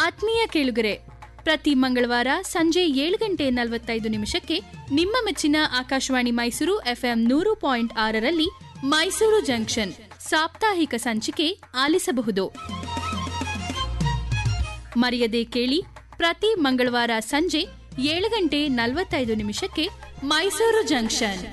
ಆತ್ಮೀಯ ಕೇಳುಗರೆ ಪ್ರತಿ ಮಂಗಳವಾರ ಸಂಜೆ ಏಳು ಗಂಟೆ ನಲವತ್ತೈದು ನಿಮಿಷಕ್ಕೆ ನಿಮ್ಮ ಮೆಚ್ಚಿನ ಆಕಾಶವಾಣಿ ಮೈಸೂರು ಎಫ್ಎಂ ನೂರು ಪಾಯಿಂಟ್ ಆರರಲ್ಲಿ ಮೈಸೂರು ಜಂಕ್ಷನ್ ಸಾಪ್ತಾಹಿಕ ಸಂಚಿಕೆ ಆಲಿಸಬಹುದು ಮರೆಯದೆ ಕೇಳಿ ಪ್ರತಿ ಮಂಗಳವಾರ ಸಂಜೆ ಏಳು ಗಂಟೆ ನಲವತ್ತೈದು ನಿಮಿಷಕ್ಕೆ ಮೈಸೂರು ಜಂಕ್ಷನ್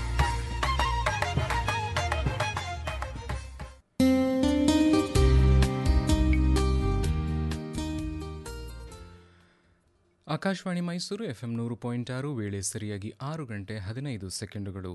ಆಕಾಶವಾಣಿ ಮೈಸೂರು ಎಫ್ಎಂ ನೂರು ಪಾಯಿಂಟ್ ಆರು ವೇಳೆ ಸರಿಯಾಗಿ ಆರು ಗಂಟೆ ಹದಿನೈದು ಸೆಕೆಂಡುಗಳು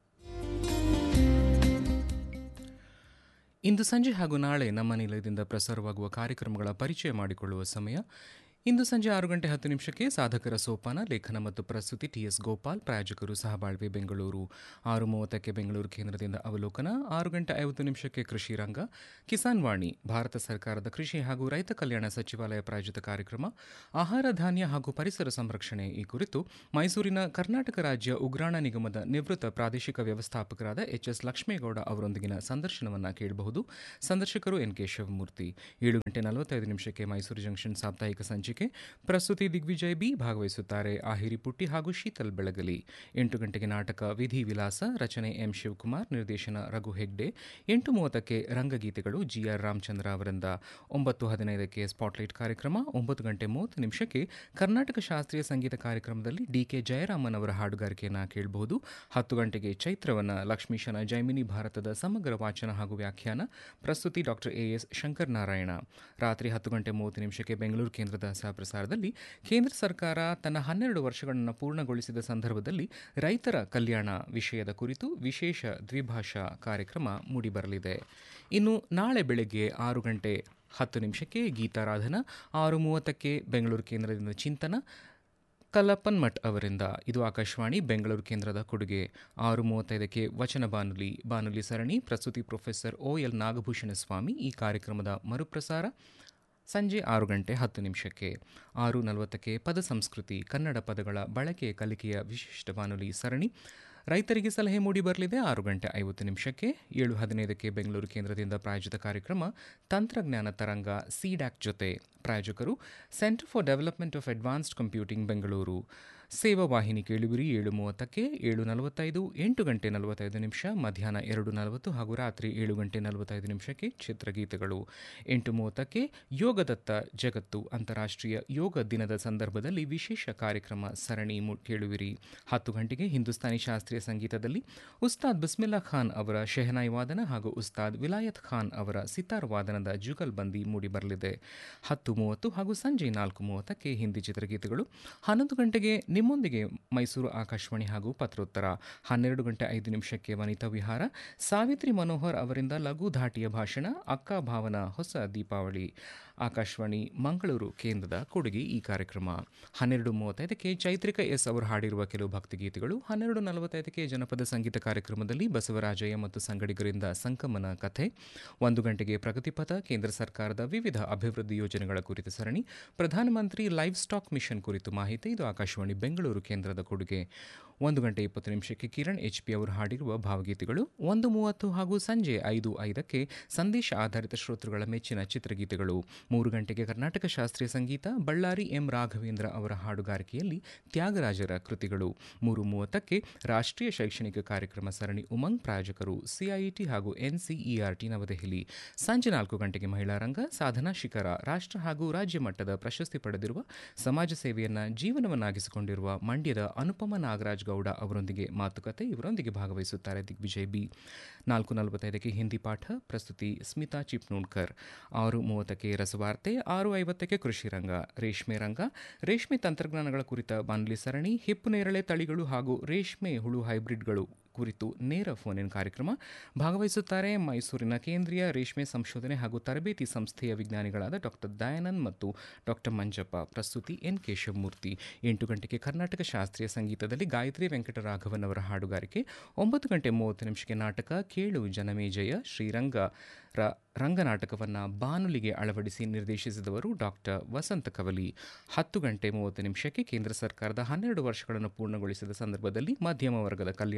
ಇಂದು ಸಂಜೆ ಹಾಗೂ ನಾಳೆ ನಮ್ಮ ನಿಲಯದಿಂದ ಪ್ರಸಾರವಾಗುವ ಕಾರ್ಯಕ್ರಮಗಳ ಪರಿಚಯ ಮಾಡಿಕೊಳ್ಳುವ ಸಮಯ ಇಂದು ಸಂಜೆ ಆರು ಗಂಟೆ ಹತ್ತು ನಿಮಿಷಕ್ಕೆ ಸಾಧಕರ ಸೋಪಾನ ಲೇಖನ ಮತ್ತು ಪ್ರಸ್ತುತಿ ಟಿಎಸ್ ಗೋಪಾಲ್ ಪ್ರಾಯೋಜಕರು ಸಹಬಾಳ್ವೆ ಬೆಂಗಳೂರು ಆರು ಮೂವತ್ತಕ್ಕೆ ಬೆಂಗಳೂರು ಕೇಂದ್ರದಿಂದ ಅವಲೋಕನ ಆರು ಗಂಟೆ ಐವತ್ತು ನಿಮಿಷಕ್ಕೆ ಕೃಷಿ ರಂಗ ಕಿಸಾನ್ ವಾಣಿ ಭಾರತ ಸರ್ಕಾರದ ಕೃಷಿ ಹಾಗೂ ರೈತ ಕಲ್ಯಾಣ ಸಚಿವಾಲಯ ಪ್ರಾಯೋಜಿತ ಕಾರ್ಯಕ್ರಮ ಆಹಾರ ಧಾನ್ಯ ಹಾಗೂ ಪರಿಸರ ಸಂರಕ್ಷಣೆ ಈ ಕುರಿತು ಮೈಸೂರಿನ ಕರ್ನಾಟಕ ರಾಜ್ಯ ಉಗ್ರಾಣ ನಿಗಮದ ನಿವೃತ್ತ ಪ್ರಾದೇಶಿಕ ವ್ಯವಸ್ಥಾಪಕರಾದ ಎಚ್ ಎಸ್ ಲಕ್ಷ್ಮೇಗೌಡ ಅವರೊಂದಿಗಿನ ಸಂದರ್ಶನವನ್ನು ಕೇಳಬಹುದು ಸಂದರ್ಶಕರು ಎನ್ ಕೆ ಶಿವಮೂರ್ತಿ ಏಳು ಗಂಟೆ ನಲವತ್ತೈದು ನಿಮಿಷಕ್ಕೆ ಮೈಸೂರು ಜಂಕ್ಷನ್ ಸಾಪ್ತಾಹಿಕ ಸಂಚಿಕೆ ಪ್ರಸ್ತುತಿ ದಿಗ್ವಿಜಯ್ ಬಿ ಭಾಗವಹಿಸುತ್ತಾರೆ ಆಹಿರಿ ಪುಟ್ಟಿ ಹಾಗೂ ಶೀತಲ್ ಬೆಳಗಲಿ ಎಂಟು ಗಂಟೆಗೆ ನಾಟಕ ವಿಧಿ ವಿಲಾಸ ರಚನೆ ಎಂ ಶಿವಕುಮಾರ್ ನಿರ್ದೇಶನ ರಘು ಹೆಗ್ಡೆ ಎಂಟು ಮೂವತ್ತಕ್ಕೆ ರಂಗಗೀತೆಗಳು ಜಿಆರ್ ರಾಮಚಂದ್ರ ಅವರಿಂದ ಒಂಬತ್ತು ಹದಿನೈದಕ್ಕೆ ಸ್ಪಾಟ್ಲೈಟ್ ಕಾರ್ಯಕ್ರಮ ಒಂಬತ್ತು ಗಂಟೆ ಮೂವತ್ತು ನಿಮಿಷಕ್ಕೆ ಕರ್ನಾಟಕ ಶಾಸ್ತ್ರೀಯ ಸಂಗೀತ ಕಾರ್ಯಕ್ರಮದಲ್ಲಿ ಡಿಕೆ ಜಯರಾಮನ್ ಅವರ ಹಾಡುಗಾರಿಕೆಯನ್ನು ಕೇಳಬಹುದು ಹತ್ತು ಗಂಟೆಗೆ ಚೈತ್ರವನ್ನ ಲಕ್ಷ್ಮೀಶನ ಜೈಮಿನಿ ಭಾರತದ ಸಮಗ್ರ ವಾಚನ ಹಾಗೂ ವ್ಯಾಖ್ಯಾನ ಪ್ರಸ್ತುತಿ doctor A S Shankar Narayana ರಾತ್ರಿ ಹತ್ತು ಗಂಟೆ ಮೂವತ್ತು ನಿಮಿಷಕ್ಕೆ ಬೆಂಗಳೂರು ಕೇಂದ್ರದ ಸಹಪ್ರಸಾರದಲ್ಲಿ ಕೇಂದ್ರ ಸರ್ಕಾರ ತನ್ನ ಹನ್ನೆರಡು ವರ್ಷಗಳನ್ನು ಪೂರ್ಣಗೊಳಿಸಿದ ಸಂದರ್ಭದಲ್ಲಿ ರೈತರ ಕಲ್ಯಾಣ ವಿಷಯದ ಕುರಿತು ವಿಶೇಷ ದ್ವಿಭಾಷಾ ಕಾರ್ಯಕ್ರಮ ಮೂಡಿಬರಲಿದೆ ಇನ್ನು ನಾಳೆ ಬೆಳಗ್ಗೆ ಆರು ಗಂಟೆ ಹತ್ತು ನಿಮಿಷಕ್ಕೆ ಗೀತಾರಾಧನ ಆರು ಮೂವತ್ತಕ್ಕೆ ಬೆಂಗಳೂರು ಕೇಂದ್ರದಿಂದ ಚಿಂತನ ಕಲ್ಲಪ್ಪನ್ ಮಠ್ ಅವರಿಂದ ಇದು ಆಕಾಶವಾಣಿ ಬೆಂಗಳೂರು ಕೇಂದ್ರದ ಕೊಡುಗೆ ಆರು ಮೂವತ್ತೈದಕ್ಕೆ ವಚನ ಬಾನುಲಿ ಬಾನುಲಿ ಸರಣಿ ಪ್ರಸ್ತುತಿ professor O L Nagabhushana Swamy ಈ ಕಾರ್ಯಕ್ರಮದ ಮರುಪ್ರಸಾರ ಸಂಜೆ ಆರು ಗಂಟೆ ಹತ್ತು ನಿಮಿಷಕ್ಕೆ ಆರು ನಲವತ್ತಕ್ಕೆ ಪದ ಸಂಸ್ಕೃತಿ ಕನ್ನಡ ಪದಗಳ ಬಳಕೆ ಕಲಿಕೆಯ ವಿಶಿಷ್ಟ ಬಾನುಲಿ ಸರಣಿ ರೈತರಿಗೆ ಸಲಹೆ ಮೂಡಿ ಬರಲಿದೆ ಆರು ಗಂಟೆ ಐವತ್ತು ನಿಮಿಷಕ್ಕೆ ಏಳು ಹದಿನೈದಕ್ಕೆ ಬೆಂಗಳೂರು ಕೇಂದ್ರದಿಂದ ಪ್ರಾಯೋಜಿತ ಕಾರ್ಯಕ್ರಮ ತಂತ್ರಜ್ಞಾನ ತರಂಗ ಸಿಡ್ಯಾಕ್ ಜೊತೆ ಪ್ರಾಯೋಜಕರು centre for development of advanced computing Bengaluru ಸೇವಾ ವಾಹಿನಿ ಕೇಳುವಿರಿ ಏಳು ಮೂವತ್ತಕ್ಕೆ ಏಳು ನಲವತ್ತೈದು ಎಂಟು ಗಂಟೆ ನಲವತ್ತೈದು ನಿಮಿಷ ಮಧ್ಯಾಹ್ನ ಎರಡು ನಲವತ್ತು ಹಾಗೂ ರಾತ್ರಿ ಏಳು ಗಂಟೆ ನಲವತ್ತೈದು ನಿಮಿಷಕ್ಕೆ ಚಿತ್ರಗೀತೆಗಳು ಎಂಟು ಮೂವತ್ತಕ್ಕೆ ಯೋಗದತ್ತ ಜಗತ್ತು ಅಂತಾರಾಷ್ಟ್ರೀಯ ಯೋಗ ದಿನದ ಸಂದರ್ಭದಲ್ಲಿ ವಿಶೇಷ ಕಾರ್ಯಕ್ರಮ ಸರಣಿ ಮು- ಕೇಳುವಿರಿ ಹತ್ತು ಗಂಟೆಗೆ ಹಿಂದೂಸ್ತಾನಿ ಶಾಸ್ತ್ರೀಯ ಸಂಗೀತದಲ್ಲಿ ಉಸ್ತಾದ್ ಬಿಸ್ಮಿಲ್ಲಾ ಖಾನ್ ಅವರ ಶೆಹನಾಯಿ ವಾದನ ಹಾಗೂ ಉಸ್ತಾದ್ ವಿಲಾಯತ್ ಖಾನ್ ಅವರ ಸಿತಾರ್ ವಾದನದ ಜುಗಲ್ಬಂದಿ ಮೂಡಿಬರಲಿದೆ ಹತ್ತು ಮೂವತ್ತು ಹಾಗೂ ಸಂಜೆ ನಾಲ್ಕು ಮೂವತ್ತಕ್ಕೆ ಹಿಂದಿ ಚಿತ್ರಗೀತೆಗಳು ಹನ್ನೊಂದು ಗಂಟೆಗೆ ನಿಮ್ಮೊಂದಿಗೆ ಮೈಸೂರು ಆಕಾಶವಾಣಿ ಹಾಗೂ ಪತ್ರೋತ್ತರ ಹನ್ನೆರಡು ಗಂಟೆ ಐದು ನಿಮಿಷಕ್ಕೆ ವನಿತಾ ವಿಹಾರ ಸಾವಿತ್ರಿ ಮನೋಹರ್ ಅವರಿಂದ ಲಘು ಧಾಟಿಯ ಭಾಷಣ ಅಕ್ಕ ಭಾವನ ಹೊಸ ದೀಪಾವಳಿ ಆಕಾಶವಾಣಿ ಮಂಗಳೂರು ಕೇಂದ್ರದ ಕೊಡುಗೆ ಈ ಕಾರ್ಯಕ್ರಮ ಹನ್ನೆರಡು ಮೂವತ್ತೈದಕ್ಕೆ ಚೈತ್ರಿಕ ಎಸ್ ಅವರು ಹಾಡಿರುವ ಕೆಲವು ಭಕ್ತಿಗೀತೆಗಳು ಹನ್ನೆರಡು ನಲವತ್ತೈದಕ್ಕೆ ಜನಪದ ಸಂಗೀತ ಕಾರ್ಯಕ್ರಮದಲ್ಲಿ ಬಸವರಾಜಯ್ಯ ಮತ್ತು ಸಂಗಡಿಗರಿಂದ ಸಂಕಮನ ಕಥೆ ಒಂದು ಗಂಟೆಗೆ ಪ್ರಗತಿಪಥ ಕೇಂದ್ರ ಸರ್ಕಾರದ ವಿವಿಧ ಅಭಿವೃದ್ಧಿ ಯೋಜನೆಗಳ ಕುರಿತ ಸರಣಿ ಪ್ರಧಾನಮಂತ್ರಿ ಲೈವ್ ಸ್ಟಾಕ್ ಮಿಷನ್ ಕುರಿತು ಮಾಹಿತಿ ಇದು ಆಕಾಶವಾಣಿ ಬೆಂಗಳೂರು ಕೇಂದ್ರದ ಕೊಡುಗೆ ಒಂದು ಗಂಟೆ ಇಪ್ಪತ್ತು ನಿಮಿಷಕ್ಕೆ ಕಿರಣ್ ಎಚ್ ಪಿ ಅವರು ಹಾಡಿರುವ ಭಾವಗೀತೆಗಳು ಒಂದು ಮೂವತ್ತು ಹಾಗೂ ಸಂಜೆ ಐದು ಐದಕ್ಕೆ ಸಂದೇಶ ಆಧಾರಿತ ಶ್ರೋತೃಗಳ ಮೆಚ್ಚಿನ ಚಿತ್ರಗೀತೆಗಳು ಮೂರು ಗಂಟೆಗೆ ಕರ್ನಾಟಕ ಶಾಸ್ತ್ರೀಯ ಸಂಗೀತ ಬಳ್ಳಾರಿ ಎಂ ರಾಘವೇಂದ್ರ ಅವರ ಹಾಡುಗಾರಿಕೆಯಲ್ಲಿ ತ್ಯಾಗರಾಜರ ಕೃತಿಗಳು ಮೂರು ಮೂವತ್ತಕ್ಕೆ ರಾಷ್ಟ್ರೀಯ ಶೈಕ್ಷಣಿಕ ಕಾರ್ಯಕ್ರಮ ಸರಣಿ ಉಮಂಗ್ ಪ್ರಾಯೋಜಕರು ಸಿಐಟಿ ಹಾಗೂ ಎನ್ಸಿಇಆರ್ಟಿ ನವದೆಹಲಿ ಸಂಜೆ ನಾಲ್ಕು ಗಂಟೆಗೆ ಮಹಿಳಾ ರಂಗ ಸಾಧನಾ ಶಿಖರ ರಾಷ್ಟ್ರ ಹಾಗೂ ರಾಜ್ಯ ಮಟ್ಟದ ಪ್ರಶಸ್ತಿ ಪಡೆದಿರುವ ಸಮಾಜ ಸೇವೆಯನ್ನ ಜೀವನವನ್ನಾಗಿಸಿಕೊಂಡಿರುವ ಮಂಡ್ಯದ ಅನುಪಮ ನಾಗರಾಜ್ ಗೌಡ ಅವರೊಂದಿಗೆ ಮಾತುಕತೆ ಇವರೊಂದಿಗೆ ಭಾಗವಹಿಸುತ್ತಾರೆ ದಿಗ್ವಿಜಯ್ ಬಿ ನಾಲ್ಕು ನಲವತ್ತೈದಕ್ಕೆ ಹಿಂದಿ ಪಾಠ ಪ್ರಸ್ತುತಿ ಸ್ಮಿತಾ ಚಿಪ್ನೂಡ್ಕರ್ ಆರು ಮೂವತ್ತಕ್ಕೆ ರಸವಾರ್ತೆ ಆರು ಐವತ್ತಕ್ಕೆ ಕೃಷಿ ರಂಗ ರೇಷ್ಮೆ ರಂಗ ರೇಷ್ಮೆ ತಂತ್ರಜ್ಞಾನಗಳ ಕುರಿತ ಬಾನುಲಿ ಸರಣಿ ಹಿಪ್ಪು ನೇರಳೆ ತಳಿಗಳು ಹಾಗೂ ರೇಷ್ಮೆ ಹುಳು ಹೈಬ್ರಿಡ್ಗಳು ಕುರಿತು ನೇರ ಫೋನ್ ಇನ್ ಕಾರ್ಯಕ್ರಮ ಭಾಗವಹಿಸುತ್ತಾರೆ ಮೈಸೂರಿನ ಕೇಂದ್ರೀಯ ರೇಷ್ಮೆ ಸಂಶೋಧನೆ ಹಾಗೂ ತರಬೇತಿ ಸಂಸ್ಥೆಯ ವಿಜ್ಞಾನಿಗಳಾದ ಡಾಕ್ಟರ್ ದಯಾನಂದ್ ಮತ್ತು ಡಾಕ್ಟರ್ ಮಂಜಪ್ಪ ಪ್ರಸ್ತುತಿ ಎನ್ ಕೇಶವಮೂರ್ತಿ ಎಂಟು ಗಂಟೆಗೆ ಕರ್ನಾಟಕ ಶಾಸ್ತ್ರೀಯ ಸಂಗೀತದಲ್ಲಿ ಗಾಯತ್ರಿ ವೆಂಕಟರಾಘವನ್ ಅವರ ಹಾಡುಗಾರಿಕೆ ಒಂಬತ್ತು ಗಂಟೆ ಮೂವತ್ತು ನಿಮಿಷಕ್ಕೆ ನಾಟಕ ಕೇಳು ಜನಮೇಜಯ ಶ್ರೀರಂಗ ರ ರಂಗನಾಟಕವನ್ನು ಬಾನುಲಿಗೆ ಅಳವಡಿಸಿ ನಿರ್ದೇಶಿಸಿದವರು ಡಾಕ್ಟರ್ ವಸಂತ ಕವಲಿ ಹತ್ತು ಗಂಟೆ ಮೂವತ್ತು ನಿಮಿಷಕ್ಕೆ ಕೇಂದ್ರ ಸರ್ಕಾರದ ಹನ್ನೆರಡು ವರ್ಷಗಳನ್ನು ಪೂರ್ಣಗೊಳಿಸಿದ ಸಂದರ್ಭದಲ್ಲಿ ಮಧ್ಯಮ ವರ್ಗದ ಕಲ್ಯಾಣ ಈ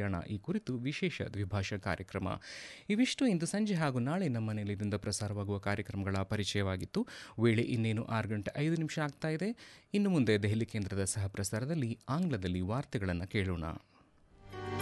ಕುರಿತು ವಿಶೇಷ ದ್ವಿಭಾಷಾ ಕಾರ್ಯಕ್ರಮ ಇವಿಷ್ಟು ಇಂದು ಸಂಜೆ ಹಾಗೂ ನಾಳೆ ನಮ್ಮ ನಿಲಯದಿಂದ ಪ್ರಸಾರವಾಗುವ ಕಾರ್ಯಕ್ರಮಗಳ ಪರಿಚಯವಾಗಿತ್ತು ವೇಳೆ ಇನ್ನೇನು ಆರು ಗಂಟೆ ಐದು ನಿಮಿಷ ಆಗ್ತಾ ಇದೆ ಇನ್ನು ಮುಂದೆ ದೆಹಲಿ ಕೇಂದ್ರದ ಸಹ ಪ್ರಸಾರದಲ್ಲಿ ಆಂಗ್ಲದಲ್ಲಿ ವಾರ್ತೆಗಳನ್ನು ಕೇಳೋಣ